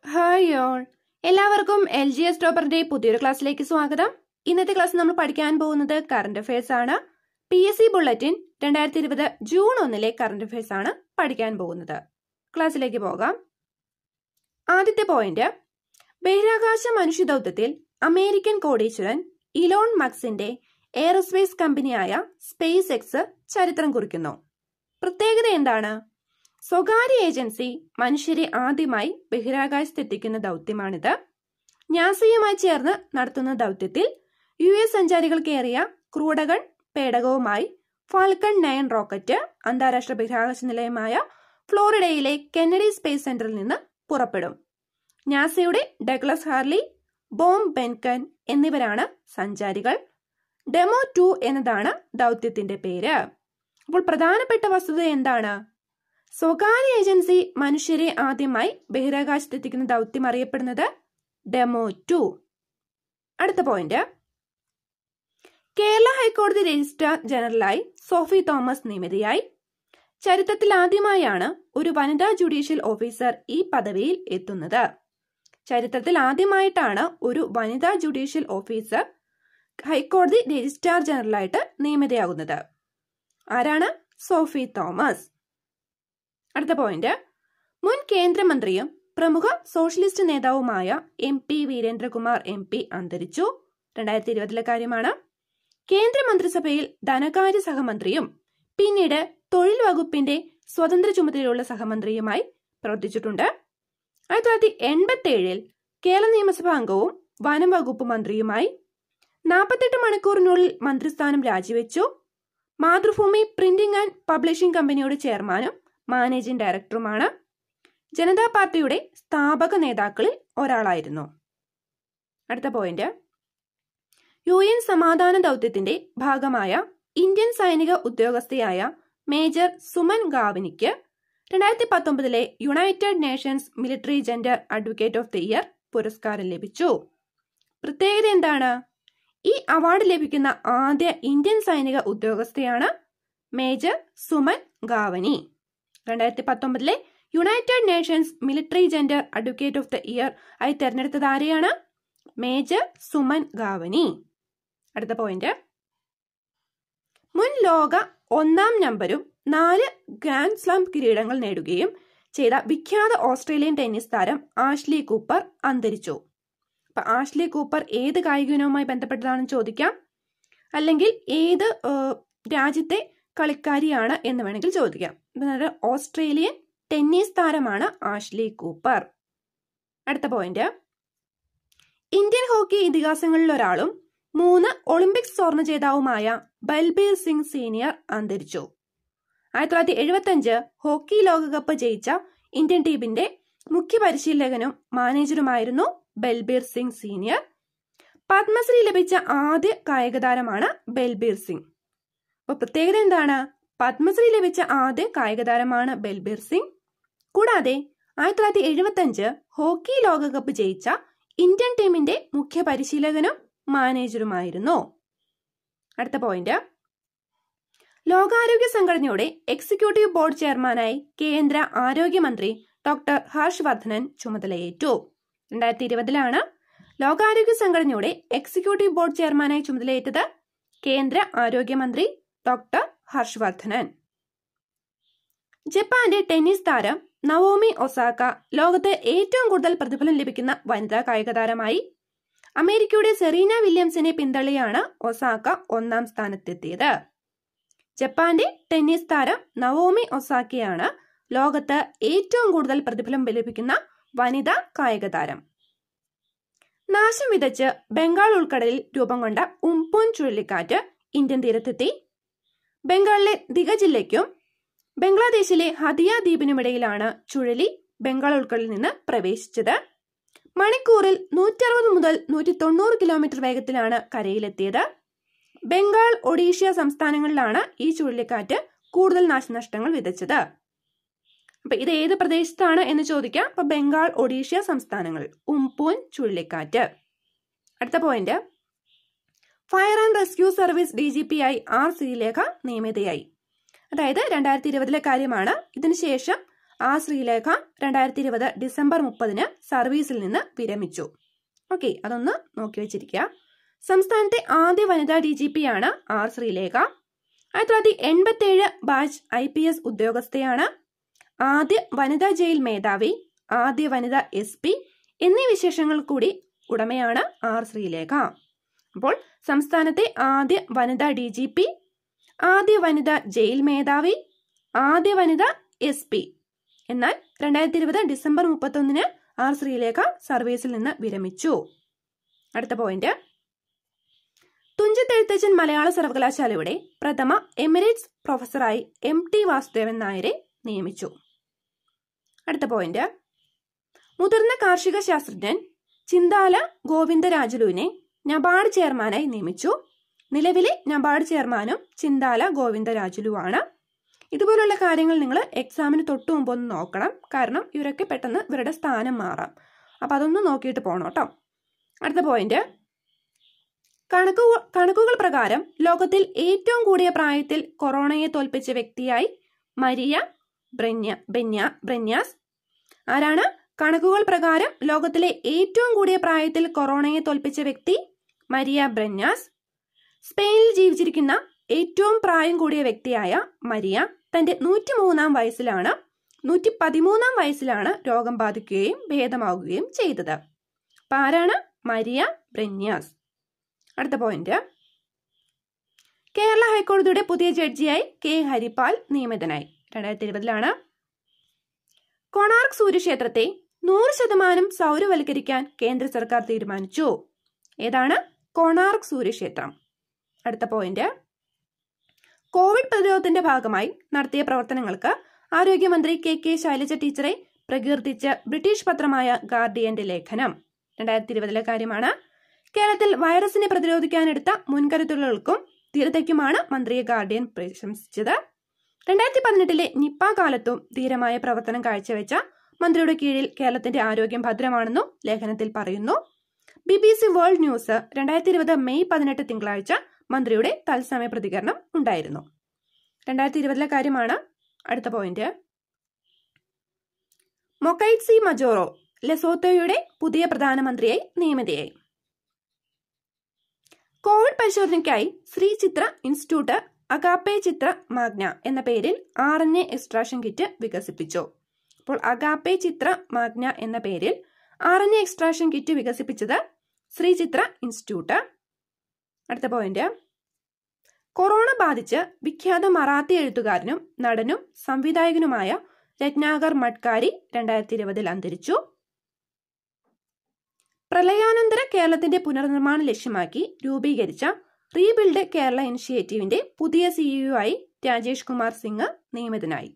hi all എല്ലാവർക്കും L G S ടോപ്പറിന്റെ പുതിയൊരു ക്ലാസ്സിലേക്ക് സ്വാഗതം ഇന്നത്തെ ക്ലാസ് നമ്മൾ പഠിക്കാൻ പോകുന്നത് കറണ്ട് അഫയേഴ്സ് ആണ് പി എസ് സി ബുള്ളറ്റിൻ രണ്ടായിരത്തി ഇരുപത് ജൂൺ ഒന്നിലെ കറണ്ട് അഫയേഴ്സ് ആണ് പഠിക്കാൻ പോകുന്നത് ക്ലാസ്സിലേക്ക് പോകാം ആദ്യത്തെ പോയിന്റ് ബഹിരാകാശ മനുഷ്യദൗത്യത്തിൽ അമേരിക്കൻ കോടീശ്വരൻ ഇലോൺ മക്സിന്റെ എയറോസ്പേസ് കമ്പനിയായ സ്പേസ് എക്സ് ചരിത്രം കുറിക്കുന്നു പ്രത്യേകത എന്താണ് സ്വകാര്യ ഏജൻസി മനുഷ്യരെ ആദ്യമായി ബഹിരാകാശത്തെത്തിക്കുന്ന ദൗത്യമാണിത് നാസയുമായി ചേർന്ന് നടത്തുന്ന ദൗത്യത്തിൽ യു എസ് സഞ്ചാരികൾ കയറിയ ക്രൂഡഗൺ പേടകവുമായി ഫാൽക്കൺ നയൻ റോക്കറ്റ് അന്താരാഷ്ട്ര ബഹിരാകാശ നിലയമായ ഫ്ലോറിഡയിലെ കെന്നഡി സ്പേസ് സെന്ററിൽ നിന്ന് പുറപ്പെടും നാസയുടെ ഡഗ്ലസ് ഹാർലി ബോം ബെൻകൻ എന്നിവരാണ് സഞ്ചാരികൾ ഡെമോ ടു എന്നതാണ് ദൗത്യത്തിന്റെ പേര് അപ്പോൾ പ്രധാനപ്പെട്ട വസ്തുത എന്താണ് സ്വകാര്യ ഏജൻസി മനുഷ്യരെ ആദ്യമായി ബഹിരാകാശത്തെത്തിക്കുന്ന ദൗത്യം അറിയപ്പെടുന്നത് ഡെമോ ടു അടുത്ത പോയിന്റ് കേരള ഹൈക്കോടതി രജിസ്ട്രാർ ജനറലായി സോഫി തോമസ് നിയമിതയായി ചരിത്രത്തിൽ ആദ്യമായാണ് ഒരു വനിതാ ജുഡീഷ്യൽ ഓഫീസർ ഈ പദവിയിൽ എത്തുന്നത് ചരിത്രത്തിൽ ആദ്യമായിട്ടാണ് ഒരു വനിതാ ജുഡീഷ്യൽ ഓഫീസർ ഹൈക്കോടതി രജിസ്ട്രാർ ജനറലായിട്ട് നിയമിതയാകുന്നത് ആരാണ് സോഫി തോമസ് അടുത്ത പോയിന്റ് മുൻ കേന്ദ്രമന്ത്രിയും പ്രമുഖ സോഷ്യലിസ്റ്റ് നേതാവുമായ M P Veerendrakumar M P അന്തരിച്ചു രണ്ടായിരത്തി ഇരുപതിലെ കാര്യമാണ് കേന്ദ്രമന്ത്രിസഭയിൽ ധനകാര്യ സഹമന്ത്രിയും പിന്നീട് തൊഴിൽ വകുപ്പിന്റെ സ്വതന്ത്ര ചുമതലയുള്ള സഹമന്ത്രിയുമായി പ്രവർത്തിച്ചിട്ടുണ്ട് ആയിരത്തി തൊള്ളായിരത്തി എൺപത്തി ഏഴിൽ കേരള നിയമസഭാ അംഗവും വനം വകുപ്പ് മന്ത്രിയുമായി നാൽപ്പത്തെട്ട് മണിക്കൂറിനുള്ളിൽ മന്ത്രിസ്ഥാനം രാജിവെച്ചു മാതൃഭൂമി പ്രിന്റിംഗ് ആൻഡ് പബ്ലിഷിംഗ് കമ്പനിയുടെ ചെയർമാനും മാനേജിംഗ് ഡയറക്ടറുമാണ് ജനതാ പാർട്ടിയുടെ സ്ഥാപക നേതാക്കളിൽ ഒരാളായിരുന്നു അടുത്ത പോയിന്റ് യു എൻ സമാധാന ദൗത്യത്തിന്റെ ഭാഗമായ ഇന്ത്യൻ സൈനിക ഉദ്യോഗസ്ഥയായ മേജർ സുമൻ ഗാവനിക്ക് രണ്ടായിരത്തി പത്തൊമ്പതിലെ United Nations military gender advocate of the year പുരസ്കാരം ലഭിച്ചു പ്രത്യേകത എന്താണ് ഈ അവാർഡ് ലഭിക്കുന്ന ആദ്യ ഇന്ത്യൻ സൈനിക ഉദ്യോഗസ്ഥയാണ് മേജർ സുമൻ ഗാവനി രണ്ടായിരത്തി പത്തൊമ്പതിലെ United Nations military gender advocate of the year ആയി തെരഞ്ഞെടുത്തത് ആരെയാണ് മേജർ സുമൻ ഗാവനി അടുത്ത പോയിന്റ് മുൻ ലോക ഒന്നാം നമ്പരും നാല് ഗ്രാൻഡ് സ്ലാം കിരീടങ്ങൾ നേടുകയും ചെയ്ത വിഖ്യാത ഓസ്ട്രേലിയൻ ടെന്നീസ് താരം ആഷ്ലി കൂപ്പർ അന്തരിച്ചു അപ്പൊ ആഷ്ലി കൂപ്പർ ഏത് കായിക ഇനവുമായി ബന്ധപ്പെട്ടതാണെന്ന് ചോദിക്കാം അല്ലെങ്കിൽ ഏത് രാജ്യത്തെ കളിക്കാരിയാണ് എന്ന് വേണമെങ്കിൽ ചോദിക്കാം അതായത് ഓസ്ട്രേലിയൻ ടെന്നീസ് താരമാണ് ആഷ്ലി കൂപ്പർ അടുത്ത പോയിന്റ് ഇന്ത്യൻ ഹോക്കി ഇതിഹാസങ്ങളിൽ ഒരാളും മൂന്ന് ഒളിമ്പിക്സ് സ്വർണ്ണ ജേതാവുമായ ബൽബീർ സിംഗ് സീനിയർ അന്തരിച്ചു ആയിരത്തി തൊള്ളായിരത്തി എഴുപത്തി അഞ്ച് ഹോക്കി ലോകകപ്പ് ജയിച്ച ഇന്ത്യൻ ടീമിന്റെ മുഖ്യ പരിശീലകനും മാനേജറുമായിരുന്നു ബൽബീർ സിംഗ് സീനിയർ പത്മശ്രീ ലഭിച്ച ആദ്യ കായിക താരമാണ് ബൽബീർ സിംഗ് അപ്പൊ പ്രത്യേകത എന്താണ് പത്മശ്രീ ലഭിച്ച ആദ്യ കായിക താരമാണ് ബൽബീർ സിംഗ് കൂടാതെ ആയിരത്തി തൊള്ളായിരത്തി എഴുപത്തി അഞ്ച് ഹോക്കി ലോകകപ്പ് ജയിച്ച ഇന്ത്യൻ ടീമിന്റെ മുഖ്യ പരിശീലകനും മാനേജറുമായിരുന്നു അടുത്ത പോയിന്റ് ലോകാരോഗ്യ സംഘടനയുടെ എക്സിക്യൂട്ടീവ് ബോർഡ് ചെയർമാനായി കേന്ദ്ര ആരോഗ്യമന്ത്രി ഡോക്ടർ ഹർഷ് വർദ്ധനൻ ചുമതലയേറ്റു രണ്ടായിരത്തി ഇരുപതിലാണ് ലോകാരോഗ്യ സംഘടനയുടെ എക്സിക്യൂട്ടീവ് ബോർഡ് ചെയർമാനായി ചുമതലയേറ്റത് കേന്ദ്ര ആരോഗ്യമന്ത്രി ഡോക്ടർ ഹർഷ് വർദ്ധനൻ ജപ്പാന്റെ ടെന്നീസ് താരം നവോമി ഒസാക്ക ലോകത്ത് ഏറ്റവും കൂടുതൽ പ്രതിഫലം ലഭിക്കുന്ന വനിതാ കായിക താരമായി അമേരിക്കയുടെ സെറീന വില്യംസിനെ പിന്തള്ളിയാണ് ഒസാക്ക ഒന്നാം സ്ഥാനത്തെത്തിയത് ജപ്പാന്റെ ടെന്നീസ് താരം നവോമി ഒസാക്കയാണ് ലോകത്ത് ഏറ്റവും കൂടുതൽ പ്രതിഫലം ലഭിക്കുന്ന വനിതാ കായിക താരം നാശം വിതച്ച് ബംഗാൾ ഉൾക്കടലിൽ രൂപം കൊണ്ട ഉംപൂൻ ചുഴലിക്കാറ്റ് ഇന്ത്യൻ തീരത്തെത്തി ബംഗാളിലെ ദിഗ ജില്ലയ്ക്കും ബംഗ്ലാദേശിലെ ഹദിയ ദ്വീപിനുമിടയിലാണ് ചുഴലി ബംഗാൾ ഉൾക്കടലിൽ നിന്ന് പ്രവേശിച്ചത് മണിക്കൂറിൽ നൂറ്ററുപത് മുതൽ നൂറ്റി തൊണ്ണൂറ് കിലോമീറ്റർ വേഗത്തിലാണ് കരയിലെത്തിയത് ബംഗാൾ ഒഡീഷ്യ സംസ്ഥാനങ്ങളിലാണ് ഈ ചുഴലിക്കാറ്റ് കൂടുതൽ നാശനഷ്ടങ്ങൾ വിതച്ചത് അപ്പൊ ഇത് ഏത് പ്രദേശത്താണ് എന്ന് ചോദിക്കാം അപ്പൊ ബംഗാൾ ഒഡീഷ്യ സംസ്ഥാനങ്ങൾ ഉംപൂൻ ചുഴലിക്കാറ്റ് അടുത്ത point fire and rescue service D G P ആയി ആർ ശ്രീലേഖ നിയമിതയായി അതായത് രണ്ടായിരത്തി ഇരുപതിലെ കാര്യമാണ് ഇതിനുശേഷം ആർ ശ്രീലേഖ രണ്ടായിരത്തി ഇരുപത് ഡിസംബർ മുപ്പതിന് സർവീസിൽ നിന്ന് വിരമിച്ചു ഓക്കെ അതൊന്ന് നോക്കി വെച്ചിരിക്കുക സംസ്ഥാനത്തെ ആദ്യ വനിതാ ഡി ജി പി ആണ് ആർ ശ്രീലേഖ ആയിരത്തി തൊള്ളായിരത്തി എൺപത്തി ഏഴ് ബാച്ച് ഐ പി എസ് ഉദ്യോഗസ്ഥയാണ് ആദ്യ വനിതാ ജയിൽ മേധാവി ആദ്യ വനിതാ എസ് പി എന്നീ വിശേഷങ്ങൾ കൂടി ഉടമയാണ് ആർ ശ്രീലേഖ അപ്പോൾ സംസ്ഥാനത്തെ ആദ്യ വനിതാ ഡി ജി പി ആദ്യ വനിതാ ജയിൽ മേധാവി ആദ്യ വനിത എസ് പി എന്നാൽ രണ്ടായിരത്തി ഇരുപത് ഡിസംബർ മുപ്പത്തൊന്നിന് ആർ ശ്രീലേഖ സർവീസിൽ നിന്ന് വിരമിച്ചു അടുത്ത പോയിന്റ് തുഞ്ചത്തെഴുത്തച്ഛൻ മലയാള സർവകലാശാലയുടെ പ്രഥമ എമിറേറ്റ്സ് പ്രൊഫസറായി എം ടി വാസുദേവൻ നായരെ നിയമിച്ചു അടുത്ത പോയിന്റ് മുതിർന്ന കാർഷിക ശാസ്ത്രജ്ഞൻ ചിന്താല ഗോവിന്ദരാജുലുവിനെ നബാർഡ് ചെയർമാനായി നിയമിച്ചു നിലവിലെ നബാർഡ് ചെയർമാനും ചിന്താല ഗോവിന്ദരാജുലുവാണ് ഇതുപോലുള്ള കാര്യങ്ങൾ നിങ്ങൾ എക്സാമിന് തൊട്ടു മുമ്പ് ഒന്ന് നോക്കണം കാരണം ഇവരൊക്കെ പെട്ടെന്ന് ഇവരുടെ സ്ഥാനം മാറാം അപ്പം അതൊന്ന് നോക്കിയിട്ട് പോകണം കേട്ടോ അടുത്ത പോയിന്റ് കണക്കു കണക്കുകൾ പ്രകാരം ലോകത്തിൽ ഏറ്റവും കൂടിയ പ്രായത്തിൽ കൊറോണയെ തോൽപ്പിച്ച വ്യക്തിയായി മരിയ ബ്രന്യ ബെന്യ ബ്രന്യാസ് ആരാണ് കണക്കുകൾ പ്രകാരം ലോകത്തിലെ ഏറ്റവും കൂടിയ പ്രായത്തിൽ കൊറോണയെ തോൽപ്പിച്ച വ്യക്തി മരിയ ബ്രന്യാസ് സ്പെയിനിൽ ജീവിച്ചിരിക്കുന്ന ഏറ്റവും പ്രായം കൂടിയ വ്യക്തിയായ മരിയ തന്റെ നൂറ്റിമൂന്നാം വയസ്സിലാണ് നൂറ്റി പതിമൂന്നാം വയസ്സിലാണ് രോഗം ബാധിക്കുകയും ഭേദമാവുകയും ചെയ്തത് അപ്പൊ ആരാണ് മരിയ ബ്രന്യാസ് അടുത്ത പോയിന്റ് കേരള ഹൈക്കോടതിയുടെ പുതിയ ജഡ്ജിയായി കെ ഹരിപാൽ നിയമിതനായി രണ്ടായിരത്തി ഇരുപതിലാണ് കൊണാർക്ക് സൂര്യക്ഷേത്രത്തെ നൂറ് ശതമാനം സൗരവൽക്കരിക്കാൻ കേന്ദ്ര സർക്കാർ തീരുമാനിച്ചു ഏതാണ് കൊണാർക്ക് സൂര്യക്ഷേത്രം അടുത്ത പോയിന്റ് കോവിഡ് പ്രതിരോധത്തിന്റെ ഭാഗമായി നടത്തിയ പ്രവർത്തനങ്ങൾക്ക് ആരോഗ്യമന്ത്രി കെ കെ ശൈലജ ടീച്ചറെ പ്രകീർത്തിച്ച് ബ്രിട്ടീഷ് പത്രമായ ഗാർഡിയന്റെ ലേഖനം രണ്ടായിരത്തി ഇരുപതിലെ കാര്യമാണ് കേരളത്തിൽ വൈറസിനെ പ്രതിരോധിക്കാനെടുത്ത മുൻകരുതലുകൾക്കും ധീരതയ്ക്കുമാണ് മന്ത്രിയെ ഗാർഡിയൻ പ്രശംസിച്ചത് രണ്ടായിരത്തി പതിനെട്ടിലെ നിപ്പ കാലത്തും ധീരമായ പ്രവർത്തനം കാഴ്ചവെച്ച മന്ത്രിയുടെ കീഴിൽ കേരളത്തിന്റെ ആരോഗ്യം ഭദ്രമാണെന്നും ലേഖനത്തിൽ പറയുന്നു B B C world news രണ്ടായിരത്തി ഇരുപത് മെയ് പതിനെട്ട് തിങ്കളാഴ്ച മന്ത്രിയുടെ തത്സമയ പ്രതികരണം ഉണ്ടായിരുന്നു രണ്ടായിരത്തി ഇരുപതിലെ കാര്യമാണ് അടുത്ത പോയിന്റ് മൊക്കൈറ്റ്സി മജോറോ ലെസോത്തോയുടെ പുതിയ പ്രധാനമന്ത്രിയായി നിയമിതയായി കോവിഡ് പരിശോധനയ്ക്കായി ശ്രീ ചിത്ര ഇൻസ്റ്റിറ്റ്യൂട്ട് അഗാപ്പെ ചിത്ര മാഗ്ന എന്ന പേരിൽ R N A extraction kit വികസിപ്പിച്ചു അപ്പോൾ അഗാപ്പെ ചിത്ര മാഗ്ന എന്ന പേരിൽ R N A extraction kit വികസിപ്പിച്ചത് ശ്രീ ചിത്ര ഇൻസ്റ്റിറ്റ്യൂട്ട് അടുത്ത പോയിന്റ് കൊറോണ ബാധിച്ച് വിഖ്യാത മറാത്തി എഴുത്തുകാരനും നടനും സംവിധായകനുമായ രത്നാകർ മഡ്കാരി രണ്ടായിരത്തി ഇരുപതിൽ അന്തരിച്ചു പ്രളയാനന്തര കേരളത്തിന്റെ പുനർനിർമ്മാണം ലക്ഷ്യമാക്കി രൂപീകരിച്ച റീബിൽഡ് കേരള ഇനിഷ്യേറ്റീവിന്റെ പുതിയ സിഇഒ ആയി രാജേഷ് കുമാർ സിംഗ് നിയമിതനായി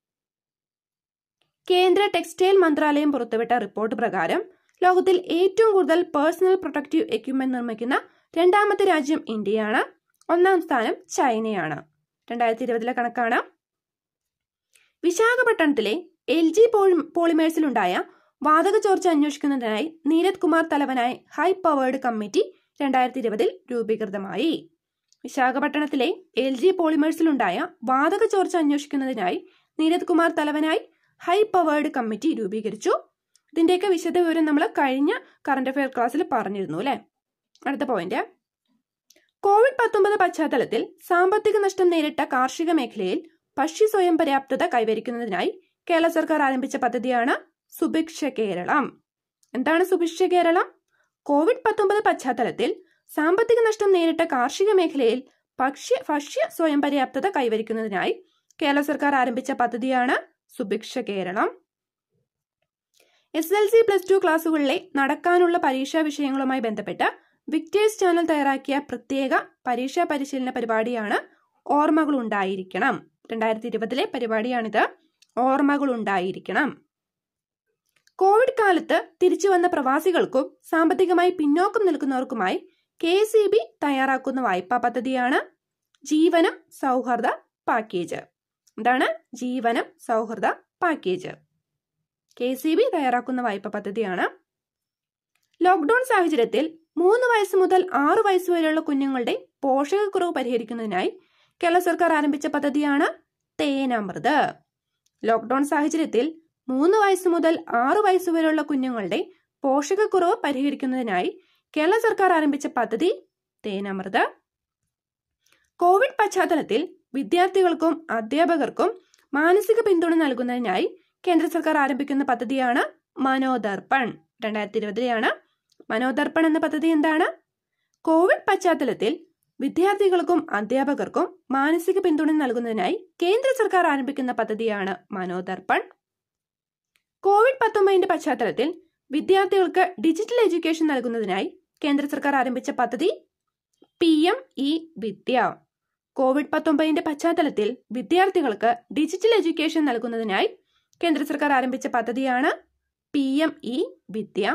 കേന്ദ്ര ടെക്സ്റ്റൈൽ മന്ത്രാലയം പുറത്തുവിട്ട റിപ്പോർട്ട് പ്രകാരം ലോകത്തിൽ ഏറ്റവും കൂടുതൽ പേഴ്സണൽ പ്രൊട്ടക്റ്റീവ് എക്യുപ്മെന്റ് നിർമ്മിക്കുന്ന രണ്ടാമത്തെ രാജ്യം ഇന്ത്യയാണ് ഒന്നാം സ്ഥാനം ചൈനയാണ് രണ്ടായിരത്തി ഇരുപതിലെ കണക്കാണ് വിശാഖപട്ടണത്തിലെ എൽ ജി പോളിമേഴ്സിലുണ്ടായ വാതക ചോർച്ച അന്വേഷിക്കുന്നതിനായി നീരത് കുമാർ തലവനായി ഹൈ പവേർഡ് കമ്മിറ്റി രണ്ടായിരത്തി ഇരുപതിൽ രൂപീകൃതമായി വിശാഖപട്ടണത്തിലെ എൽ ജി പോളിമേഴ്സിലുണ്ടായ വാതക ചോർച്ച അന്വേഷിക്കുന്നതിനായി നീരത് കുമാർ തലവനായി ഹൈ പവേർഡ് കമ്മിറ്റി രൂപീകരിച്ചു ഇതിന്റെയൊക്കെ വിശദ വിവരം നമ്മൾ കഴിഞ്ഞ കറണ്ട് അഫയർ ക്ലാസ്സിൽ പറഞ്ഞിരുന്നു അല്ലെ അടുത്ത പോയിന്റ് കോവിഡ് പത്തൊമ്പത് പശ്ചാത്തലത്തിൽ സാമ്പത്തിക നഷ്ടം നേരിട്ട കാർഷിക മേഖലയിൽ ഭക്ഷ്യ സ്വയം പര്യാപ്തത കൈവരിക്കുന്നതിനായി കേരള സർക്കാർ ആരംഭിച്ച പദ്ധതിയാണ് സുഭിക്ഷ കേരളം എന്താണ് സുഭിക്ഷ കേരളം കോവിഡ് പത്തൊമ്പത് പശ്ചാത്തലത്തിൽ സാമ്പത്തിക നഷ്ടം നേരിട്ട കാർഷിക മേഖലയിൽ ഭക്ഷ്യ ഭക്ഷ്യ സ്വയം പര്യാപ്തത കൈവരിക്കുന്നതിനായി കേരള സർക്കാർ ആരംഭിച്ച പദ്ധതിയാണ് Subhiksha Keralam S L C plus two ക്ലാസ്സുകളിലെ നടക്കാനുള്ള പരീക്ഷാ വിഷയങ്ങളുമായി ബന്ധപ്പെട്ട് വിക്ടേഴ്സ് ചാനൽ തയ്യാറാക്കിയ പ്രത്യേക പരീക്ഷാ പരിശീലന പരിപാടിയാണ് ഓർമ്മകൾ ഉണ്ടായിരിക്കണം രണ്ടായിരത്തി ഇരുപതിലെ പരിപാടിയാണിത് ഓർമ്മകൾ ഉണ്ടായിരിക്കണം കോവിഡ് കാലത്ത് തിരിച്ചു വന്ന പ്രവാസികൾക്കും സാമ്പത്തികമായി പിന്നോക്കം നിൽക്കുന്നവർക്കുമായി കെ സി ബി തയ്യാറാക്കുന്ന വായ്പാ പദ്ധതിയാണ് ജീവനം സൗഹൃദ പാക്കേജ് എന്താണ് ജീവനം സൗഹൃദ പാക്കേജ് കെ സി ബി തയ്യാറാക്കുന്ന വായ്പാ പദ്ധതിയാണ് ലോക്ക്ഡൌൺ സാഹചര്യത്തിൽ മൂന്ന് വയസ്സ് മുതൽ ആറ് വയസ്സ് വരെയുള്ള കുഞ്ഞുങ്ങളുടെ പോഷകക്കുറവ് പരിഹരിക്കുന്നതിനായി കേരള സർക്കാർ ആരംഭിച്ച പദ്ധതിയാണ് തേനാമൃത് ലോക്ക്ഡൌൺ സാഹചര്യത്തിൽ മൂന്ന് വയസ്സ് മുതൽ ആറു വയസ്സ് വരെയുള്ള കുഞ്ഞുങ്ങളുടെ പോഷകക്കുറവ് പരിഹരിക്കുന്നതിനായി കേരള സർക്കാർ ആരംഭിച്ച പദ്ധതി തേനമൃത് കോവിഡ് പശ്ചാത്തലത്തിൽ വിദ്യാർത്ഥികൾക്കും അധ്യാപകർക്കും മാനസിക പിന്തുണ നൽകുന്നതിനായി കേന്ദ്ര സർക്കാർ ആരംഭിക്കുന്ന പദ്ധതിയാണ് മനോദർപ്പൺ രണ്ടായിരത്തി ഇരുപതിലെയാണ് മനോദർപ്പൺ എന്ന പദ്ധതി എന്താണ് കോവിഡ് പശ്ചാത്തലത്തിൽ വിദ്യാർത്ഥികൾക്കും അധ്യാപകർക്കും മാനസിക പിന്തുണ നൽകുന്നതിനായി കേന്ദ്ര സർക്കാർ ആരംഭിക്കുന്ന പദ്ധതിയാണ് മനോദർപ്പൺ കോവിഡ് പത്തൊമ്പതിന്റെ പശ്ചാത്തലത്തിൽ വിദ്യാർത്ഥികൾക്ക് ഡിജിറ്റൽ എഡ്യൂക്കേഷൻ നൽകുന്നതിനായി കേന്ദ്ര സർക്കാർ ആരംഭിച്ച പദ്ധതി P M E Vidya covid പത്തൊമ്പതിന്റെ പശ്ചാത്തലത്തിൽ വിദ്യാർത്ഥികൾക്ക് ഡിജിറ്റൽ എഡ്യൂക്കേഷൻ നൽകുന്നതിനായി കേന്ദ്ര സർക്കാർ ആരംഭിച്ച പദ്ധതിയാണ് പി എം ഇ വിദ്യ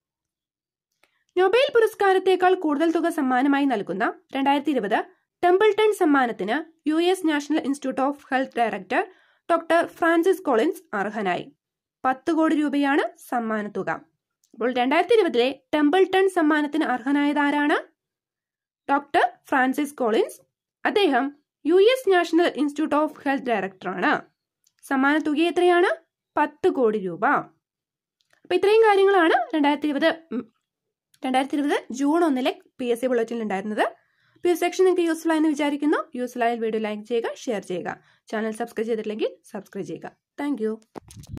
നൊബേൽ പുരസ്കാരത്തേക്കാൾ കൂടുതൽ തുക സമ്മാനമായി നൽകുന്ന രണ്ടായിരത്തി ഇരുപത് ടെമ്പിൾട്ടൺ സമ്മാനത്തിന് U S national institute of health director doctor Francis Collins അർഹനായി പത്ത് കോടി രൂപയാണ് സമ്മാനത്തുക അപ്പോൾ രണ്ടായിരത്തി ഇരുപതിലെ ടെമ്പിൾട്ടൺ സമ്മാനത്തിന് അർഹനായത് ആരാണ് ഡോക്ടർ ഫ്രാൻസിസ് കോളിൻസ് അദ്ദേഹം U S national institute of health ഡയറക്ടറാണ് സമ്മാന തുക എത്രയാണ് പത്ത് കോടി രൂപ അപ്പൊ ഇത്രയും കാര്യങ്ങളാണ് രണ്ടായിരത്തി ഇരുപത് രണ്ടായിരത്തി ഇരുപത് ജൂൺ ഒന്നിലെ പി എസ് സി ബുള്ളറ്റിനിൽ ഉണ്ടായിരുന്നത് പി എസ് സെക്ഷൻ നിങ്ങൾക്ക് യൂസ്ഫുൾ ആയെന്ന് വിചാരിക്കുന്നു യൂസ്ഫുൾ ആയ വീഡിയോ ലൈക്ക് ചെയ്യുക ഷെയർ ചെയ്യുക ചാനൽ സബ്സ്ക്രൈബ് ചെയ്തിട്ടില്ലെങ്കിൽ സബ്സ്ക്രൈബ് ചെയ്യുക താങ്ക്